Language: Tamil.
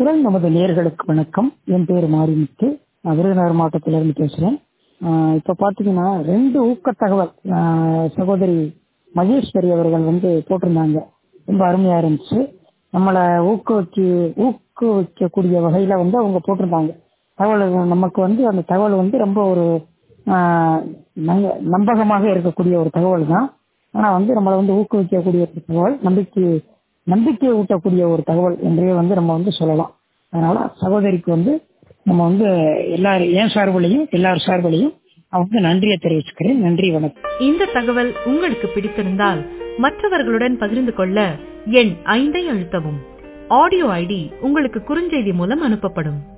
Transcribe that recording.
குரல் நமது நேர்களுக்கு வணக்கம் என் பேர் மாரிமுத்து நான் விருதுநகர் மாவட்டத்திலிருந்து பேசுகிறேன் இப்போ பார்த்தீங்கன்னா ரெண்டு ஊக்க தகவல் ஆஹ் சகோதரி மகேஸ்வரி அவர்கள் வந்து போட்டிருந்தாங்க ரொம்ப அருமையாக இருந்துச்சு நம்மளை ஊக்குவிச்சு ஊக்குவிக்கக்கூடிய வகையில் வந்து அவங்க போட்டிருந்தாங்க தகவல் நமக்கு வந்து அந்த தகவல் வந்து ரொம்ப ஒரு ஆஹ் நங்க- நம்பகமாக இருக்கக்கூடிய ஒரு தகவல் தான் ஆனால் வந்து நம்மளை வந்து ஊக்குவிக்கக்கூடிய ஒரு தகவல் நம்பிக்கை நம்பிக்கையை ஊட்டக்கூடிய ஒரு தகவல் என்றே வந்து நம்ம வந்து சொல்லலாம் அதனால சகோதரிக்கு வந்து நம்ம வந்து எல்லாரும் என் சார்பிலையும் எல்லார் சார்பிலையும் அவங்க நன்றியை தெரிவிச்சுக்கிறேன் நன்றி வணக்கம் இந்த தகவல் உங்களுக்கு பிடித்திருந்தால் மற்றவர்களுடன் பகிர்ந்து கொள்ள எண் ஐந்தை அழுத்தவும் ஆடியோ ஐடி உங்களுக்கு குறுஞ்செய்தி மூலம் அனுப்பப்படும்